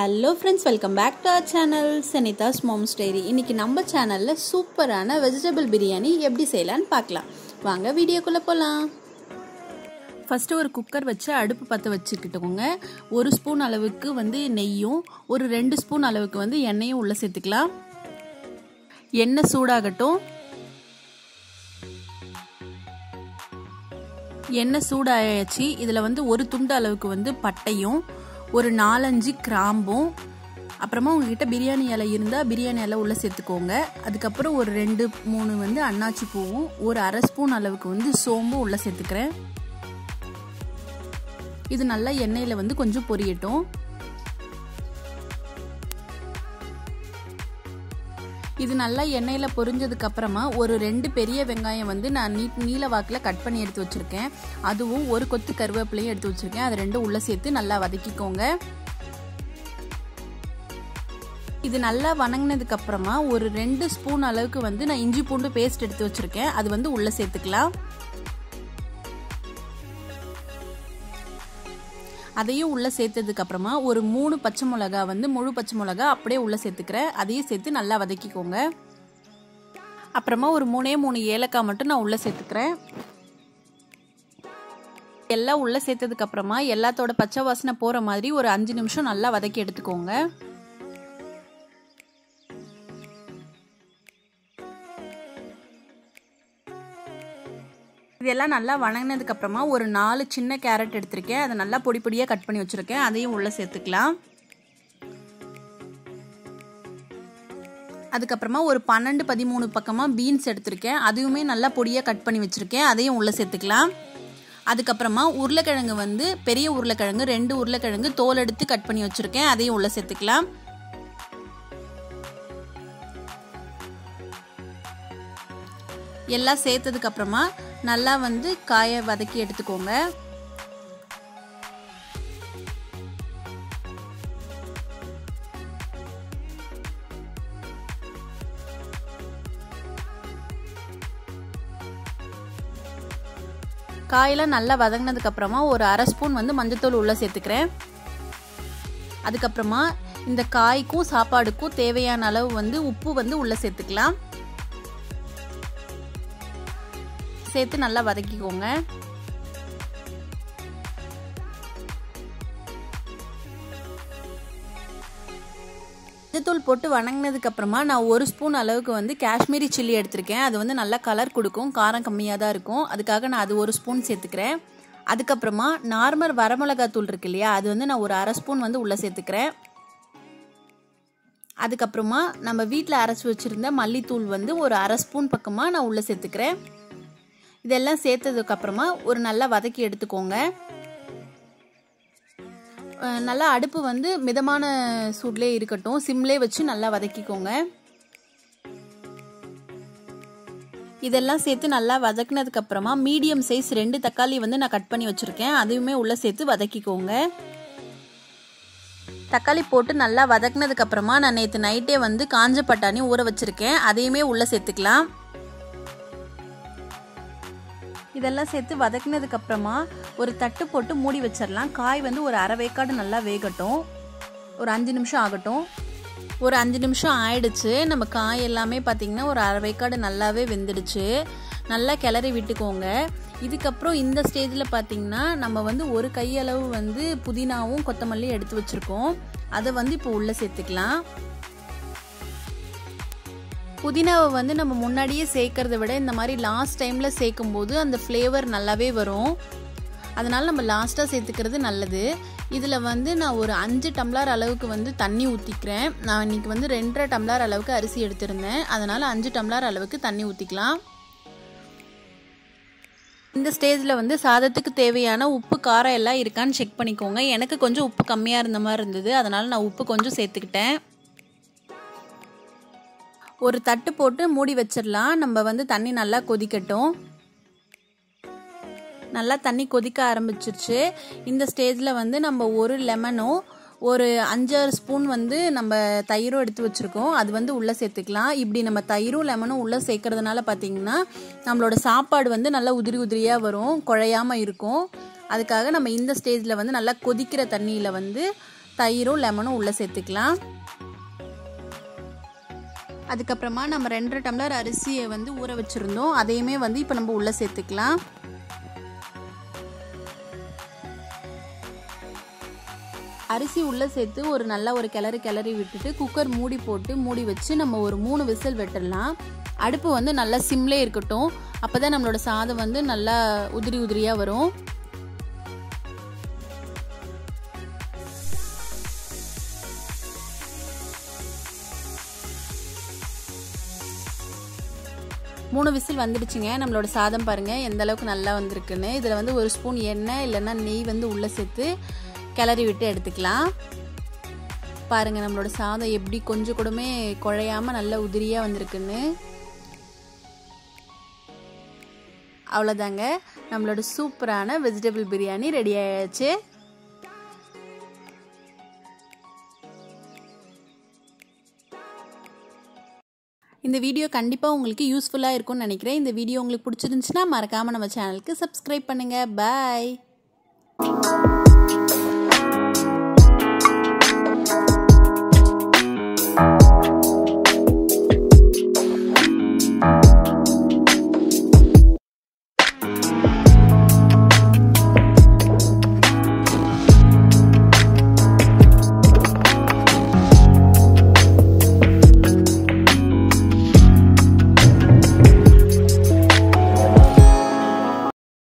hello friends welcome back to our channel சனிதாஸ் mom's diary இன்றைக்கி நம்ம சேனலில் சூப்பரான வெஜிடபிள் பிரியாணி எப்படி செய்யலான்னு பார்க்கலாம் வாங்க வீடியோக்குள்ளே போகலாம் ஃபஸ்ட்டு ஒரு குக்கர் வச்சு அடுப்பு பற்ற வச்சுக்கிட்டோங்க ஒரு ஸ்பூன் அளவுக்கு வந்து நெய்யும் ஒரு ரெண்டு ஸ்பூன் அளவுக்கு வந்து எண்ணெயும் உள்ளே சேர்த்துக்கலாம் எண்ணெய் சூடாகட்டும் எண்ணெய் சூடாயாச்சு இதில் வந்து ஒரு துண்டு அளவுக்கு வந்து பட்டையும் ஒரு நாலஞ்சு கிராம்பும் அப்புறமா உங்ககிட்ட பிரியாணி இலை இருந்தால் பிரியாணி இலை உள்ளே சேர்த்துக்கோங்க அதுக்கப்புறம் ஒரு ரெண்டு மூணு வந்து அன்னாச்சி பூவும் ஒரு அரை ஸ்பூன் அளவுக்கு வந்து சோம்பும் உள்ளே சேர்த்துக்கிறேன் இது நல்லா எண்ணெயில் வந்து கொஞ்சம் பொரியட்டும் இது நல்லா எண்ணெயில் பொரிஞ்சதுக்கு அப்புறமா ஒரு ரெண்டு பெரிய வெங்காயம் வந்து நான் நீ நீல வாக்கில் கட் பண்ணி எடுத்து வச்சுருக்கேன் அதுவும் ஒரு கொத்து கருவேப்பிலையும் எடுத்து வச்சுருக்கேன் அது ரெண்டும் உள்ளே சேர்த்து நல்லா வதக்கிக்கோங்க இது நல்லா வணங்கினதுக்கு அப்புறமா ஒரு ரெண்டு ஸ்பூன் அளவுக்கு வந்து நான் இஞ்சி பூண்டு பேஸ்ட் எடுத்து வச்சுருக்கேன் அது வந்து உள்ளே சேர்த்துக்கலாம் அதையும் உள்ளே சேர்த்ததுக்கு அப்புறமா ஒரு மூணு பச்சை மிளகா வந்து முழு பச்சை மிளகா அப்படியே உள்ளே சேர்த்துக்கிறேன் அதையும் சேர்த்து நல்லா வதக்கிக்கோங்க அப்புறமா ஒரு மூணே மூணு ஏலக்காய் மட்டும் நான் உள்ளே சேர்த்துக்கிறேன் எல்லாம் உள்ளே சேர்த்ததுக்கு அப்புறமா எல்லாத்தோட பச்சை வாசனை போகிற மாதிரி ஒரு அஞ்சு நிமிஷம் நல்லா வதக்கி எடுத்துக்கோங்க இதெல்லாம் நல்லா வணங்கினதுக்கு அப்புறமா ஒரு நாலு சின்ன கேரட் எடுத்திருக்கேன் அதை நல்லா பொடி பொடியாக கட் பண்ணி வச்சுருக்கேன் அதையும் உள்ளே சேர்த்துக்கலாம் அதுக்கப்புறமா ஒரு பன்னெண்டு பதிமூணு பக்கமாக பீன்ஸ் எடுத்திருக்கேன் அதுவுமே நல்லா பொடியாக கட் பண்ணி வச்சுருக்கேன் அதையும் உள்ளே சேர்த்துக்கலாம் அதுக்கப்புறமா உருளைக்கிழங்கு வந்து பெரிய உருளைக்கிழங்கு ரெண்டு உருளைக்கிழங்கு தோல் எடுத்து கட் பண்ணி வச்சுருக்கேன் அதையும் உள்ளே சேர்த்துக்கலாம் எல்லாம் சேர்த்ததுக்கு அப்புறமா நல்லா வந்து காயை வதக்கி எடுத்துக்கோங்க காயெல்லாம் நல்லா வதங்கினதுக்கு அப்புறமா ஒரு அரை ஸ்பூன் வந்து மஞ்சத்தூள் உள்ள சேர்த்துக்கிறேன் அதுக்கப்புறமா இந்த காய்க்கும் சாப்பாடுக்கும் தேவையான அளவு வந்து உப்பு வந்து உள்ள சேர்த்துக்கலாம் சேர்த்து நல்லா வதக்கிக்கோங்க மஞ்சத்தூள் போட்டு வணங்கினதுக்கு அப்புறமா நான் ஒரு ஸ்பூன் அளவுக்கு வந்து காஷ்மீரி சில்லி எடுத்திருக்கேன் அது வந்து நல்லா கலர் கொடுக்கும் காரம் கம்மியாக தான் இருக்கும் அதுக்காக நான் அது ஒரு ஸ்பூன் சேர்த்துக்கிறேன் அதுக்கப்புறமா நார்மல் வரமிளகாத்தூள் இருக்கு இல்லையா அது வந்து நான் ஒரு அரை ஸ்பூன் வந்து உள்ளே சேர்த்துக்கிறேன் அதுக்கப்புறமா நம்ம வீட்டில் அரைச்சி வச்சுருந்த மல்லித்தூள் வந்து ஒரு அரை ஸ்பூன் பக்கமாக நான் உள்ளே சேர்த்துக்கிறேன் இதெல்லாம் சேர்த்ததுக்கப்புறமா ஒரு நல்லா வதக்கி எடுத்துக்கோங்க நல்லா அடுப்பு வந்து மிதமான சூட்லேயே இருக்கட்டும் சிம்லே வச்சு நல்லா வதக்கிக்கோங்க இதெல்லாம் சேர்த்து நல்லா வதக்குனதுக்கு அப்புறமா மீடியம் சைஸ் ரெண்டு தக்காளி வந்து நான் கட் பண்ணி வச்சுருக்கேன் அதையுமே உள்ளே சேர்த்து வதக்கிக்கோங்க தக்காளி போட்டு நல்லா வதக்குனதுக்கு அப்புறமா நான் நேற்று நைட்டே வந்து காஞ்ச பட்டாணி ஊற வச்சுருக்கேன் அதையுமே உள்ளே சேர்த்துக்கலாம் இதெல்லாம் சேர்த்து வதக்கினதுக்கு அப்புறமா ஒரு தட்டு போட்டு மூடி வச்சிடலாம் காய் வந்து ஒரு அரை வேக்காடு நல்லா வேகட்டும் ஒரு அஞ்சு நிமிஷம் ஆகட்டும் ஒரு அஞ்சு நிமிஷம் ஆயிடுச்சு நம்ம காய் எல்லாமே பார்த்திங்கன்னா ஒரு அரை வேக்காடு நல்லாவே வெந்துடுச்சு நல்லா கிளறி விட்டுக்கோங்க இதுக்கப்புறம் இந்த ஸ்டேஜில் பார்த்திங்கன்னா நம்ம வந்து ஒரு கையளவு வந்து புதினாவும் கொத்தமல்லியும் எடுத்து வச்சுருக்கோம் அதை வந்து இப்போ உள்ளே சேர்த்துக்கலாம் புதினாவை வந்து நம்ம முன்னாடியே சேர்க்கறத விட இந்த மாதிரி லாஸ்ட் டைமில் சேர்க்கும் போது அந்த ஃப்ளேவர் நல்லாவே வரும் அதனால் நம்ம லாஸ்ட்டாக சேர்த்துக்கிறது நல்லது இதில் வந்து நான் ஒரு அஞ்சு டம்ளர் அளவுக்கு வந்து தண்ணி ஊற்றிக்கிறேன் நான் இன்றைக்கி வந்து ரெண்டரை டம்ளர் அளவுக்கு அரிசி எடுத்திருந்தேன் அதனால் அஞ்சு டம்ளர் அளவுக்கு தண்ணி ஊற்றிக்கலாம் இந்த ஸ்டேஜில் வந்து சாதத்துக்கு தேவையான உப்பு காரம் எல்லாம் இருக்கான்னு செக் பண்ணிக்கோங்க எனக்கு கொஞ்சம் உப்பு கம்மியாக இருந்த மாதிரி இருந்தது அதனால் நான் உப்பு கொஞ்சம் சேர்த்துக்கிட்டேன் ஒரு தட்டு போட்டு மூடி வச்சிடலாம் நம்ம வந்து தண்ணி நல்லா கொதிக்கட்டும் நல்லா தண்ணி கொதிக்க ஆரம்பிச்சிருச்சு இந்த ஸ்டேஜில் வந்து நம்ம ஒரு லெமனும் ஒரு அஞ்சாறு ஸ்பூன் வந்து நம்ம தயிரும் எடுத்து வச்சுருக்கோம் அது வந்து உள்ளே சேர்த்துக்கலாம் இப்படி நம்ம தயிரும் லெமனும் உள்ளே சேர்க்கறதுனால பார்த்தீங்கன்னா நம்மளோட சாப்பாடு வந்து நல்லா உதிரி உதிரியாக வரும் குழையாமல் இருக்கும் அதுக்காக நம்ம இந்த ஸ்டேஜில் வந்து நல்லா கொதிக்கிற தண்ணியில் வந்து தயிரும் லெமனும் உள்ளே சேர்த்துக்கலாம் அதுக்கப்புறமா நம்ம ரெண்டரை டம்ளர் அரிசியை வந்து ஊற வச்சுருந்தோம் அதையுமே வந்து இப்போ நம்ம உள்ளே சேர்த்துக்கலாம் அரிசி உள்ளே சேர்த்து ஒரு நல்ல ஒரு கிளறி கிளறி விட்டுட்டு குக்கர் மூடி போட்டு மூடி வச்சு நம்ம ஒரு மூணு விசில் வெட்டுடலாம் அடுப்பு வந்து நல்லா சிம்லே இருக்கட்டும் அப்போ தான் நம்மளோட சாதம் வந்து நல்லா உதிரி உதிரியாக வரும் மூணு விசில் வந்துடுச்சுங்க நம்மளோட சாதம் பாருங்கள் எந்த அளவுக்கு நல்லா வந்திருக்குன்னு இதில் வந்து ஒரு ஸ்பூன் எண்ணெய் இல்லைன்னா நெய் வந்து உள்ளே சேர்த்து கிளறி விட்டு எடுத்துக்கலாம் பாருங்கள் நம்மளோட சாதம் எப்படி கொஞ்சம் கூடமே குழையாமல் நல்லா உதிரியாக வந்திருக்குன்னு அவ்வளோதாங்க நம்மளோட சூப்பரான வெஜிடபிள் பிரியாணி ரெடி ஆயாச்சு இந்த வீடியோ கண்டிப்பாக உங்களுக்கு யூஸ்ஃபுல்லாக இருக்கும்னு நினைக்கிறேன் இந்த வீடியோ உங்களுக்கு பிடிச்சிருந்துச்சுன்னா மறக்காமல் நம்ம சேனலுக்கு சப்ஸ்கிரைப் பண்ணுங்கள் பாய்